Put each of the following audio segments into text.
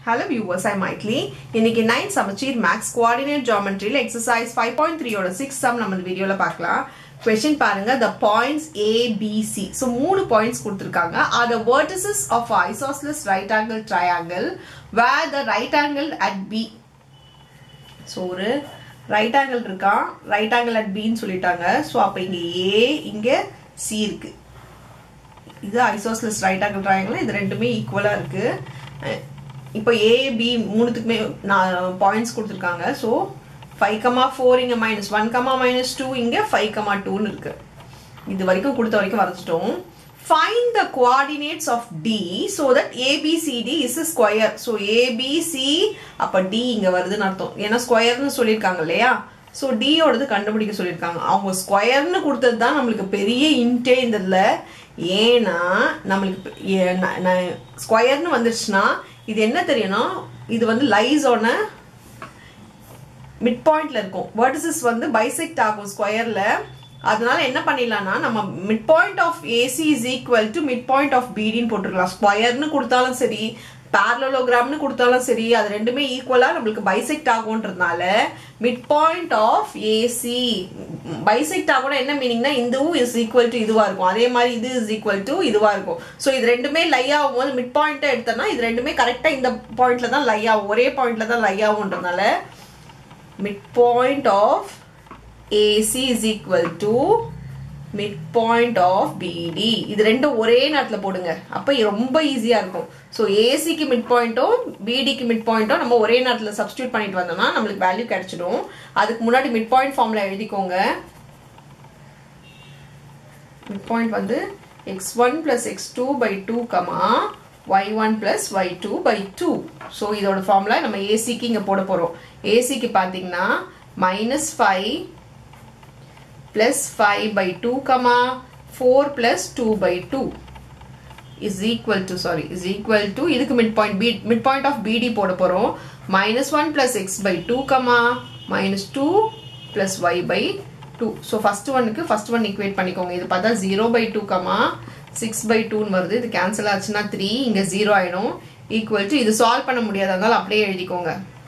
hello viewers ஐ மைட்லி இன்னைக்கு nine Samacheer maths coordinate ஜாமெட்ரியில் exercise five point த்ரீயோட சிக்ஸ் சம் நம்ம இந்த வீடியோவில் பார்க்கலாம் கொஸ்டின் பாருங்க the points A B C so மூணு பாயிண்ட்ஸ் கொடுத்துருக்காங்க are the vertices of isosceles right angle triangle where the right angle at B so ஒரு ரைட் ஆங்கிள் இருக்கான் ரைட் ஆங்கிள் அட் பின்னு சொல்லிட்டாங்க ஸோ அப்போ இங்கே ஏ இங்கே சி இருக்கு இது ஐசோஸ்லஸ் ரைட் ஆங்கிள் ட்ரையாங்கிள் இது ரெண்டுமே ஈக்குவலாக இருக்கு இப்போ ஏ பி மூணுத்துக்குமே நான் பாயிண்ட்ஸ் கொடுத்துருக்காங்க ஸோ ஃபைவ் கமா ஃபோர் இங்கே minus one comma minus two இங்கே ஃபைவ் கமா டூன்னு இருக்கு இது வரைக்கும் கொடுத்த வரைக்கும் வரைச்சிட்டோம் fine the coordinates of D so that ABCD is square so ABC அப்போ டி இங்கே வருதுன்னு அர்த்தம் ஏன்னா ஸ்கொயர்னு சொல்லியிருக்காங்க இல்லையா ஸோ டியோடது கண்டுபிடிக்க சொல்லியிருக்காங்க அவங்க ஸ்கொயர்னு கொடுத்தது தான் நம்மளுக்கு பெரிய இன்டே இந்த இதில் ஏன்னா நம்மளுக்கு ஸ்கொயர்னு வந்துருச்சுன்னா இது என்ன தெரியும்னா இது வந்து லைஸோன மிட் பாயிண்ட்ல இருக்கும் வேர்டிசஸ் வந்து பைசெக்ட் ஆகும் ஸ்கொயர்ல அதனால என்ன பண்ணிடலாம்னா நம்ம mid point of AC is equal to mid point of பிடின்னு போட்டுருக்கலாம் ஸ்கொயர்னு கொடுத்தாலும் சரி பேரலோகிராம்னு கொடுத்தாலும் சரி அது ரெண்டுமே ஈக்குவலா நம்மளுக்கு பைசெக்ட் ஆகும்ன்றதுனால mid point of AC bisect ஆகும்னா என்ன மீனிங்னா இதுவும் இஸ் ஈக்குவல் டு இதுவா இருக்கும் அதே மாதிரி இது இஸ் ஈக்குவல் டு இதுவா இருக்கும் ஸோ இது ரெண்டுமே லை ஆகும் போது மிட் பாயிண்ட்டை எடுத்தோம்னா இது ரெண்டுமே கரெக்டா இந்த பாயிண்ட்ல தான் லை ஆகும் ஒரே பாயிண்ட்ல தான் லை ஆகும்ன்றதுனால midpoint of AC is equal to midpoint of BD இது ரெண்டும் ஒரே நேரத்தில் போடுங்க அப்போ ரொம்ப ஈஸியாக இருக்கும் ஸோ ஏசிக்கு மிட் பாயிண்ட்டும் பிடிக்கு மிட் பாயிண்ட்டும் நம்ம ஒரே நேரத்தில் சப்ஸ்டியூட் பண்ணிட்டு வந்தோம்னா நம்மளுக்கு வேல்யூ கிடைச்சிடும் அதுக்கு முன்னாடி மிட் பாயிண்ட் ஃபார்முலா எழுதிக்கோங்க மிட் பாயிண்ட் வந்து x one plus x two by two comma y one plus y two by two so இதோட ஃபார்முலா நம்ம ஏசிக்கு இங்கே போட போகிறோம் ஏசிக்கு பார்த்தீங்கன்னா minus five plus five by two comma four plus two by two is equal to sorry is equal to இதுக்கு mid point B mid point of BD போட போகிறோம் minus one plus x by two comma minus two plus y by two so first ஒனுக்கு first one equate பண்ணிக்கோங்க இது பார்த்தா zero by two comma six by டூன்னு வருது இது cancel ஆச்சுன்னா த்ரீ இங்கே ஜீரோ ஆயிடும் ஈக்குவல் டு இது சால்வ் பண்ண முடியாதா இருந்தாலும் அப்படியே எழுதிக்கோங்க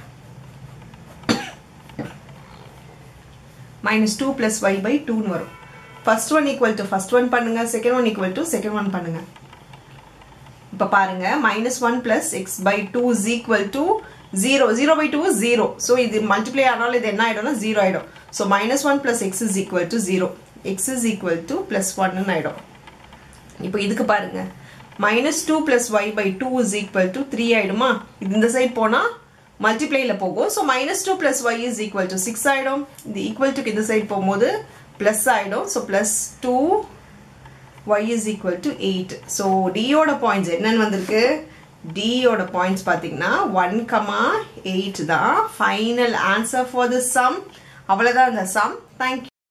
minus two plus y by டூன்னு வரும் first one equal to first one பண்ணுங்க second one equal to second one பண்ணுங்க இப்போ பாருங்க minus one plus x by two is equal to zero zero by two zero so இது multiply ஆனாலும் இது என்ன ஆயிடும்னா ஜீரோ ஆயிடும் so minus one plus x is equal to zero x is equal to plus ஒன்னு ஆயிடும் இப்போ இதுக்கு பாருங்க minus two plus y by two is equal to three ஆயிடுமா இந்த சைட் போனால் மல்டிப்ளைல போகும் so minus two plus y is equal to six ஆயிடும் இந்த ஈக்குவல் டுக்கு இந்த சைட் போகும்போது பிளஸ் ஆயிடும் so plus two y is equal to eight so டியோட பாயிண்ட்ஸ் என்னன்னு வந்திருக்கு டியோட பாயிண்ட்ஸ் பார்த்தீங்கன்னா ஒன் கமா எயிட் தான் final answer for the sum அவ்வளோதான் இந்த சம் தேங்க்யூ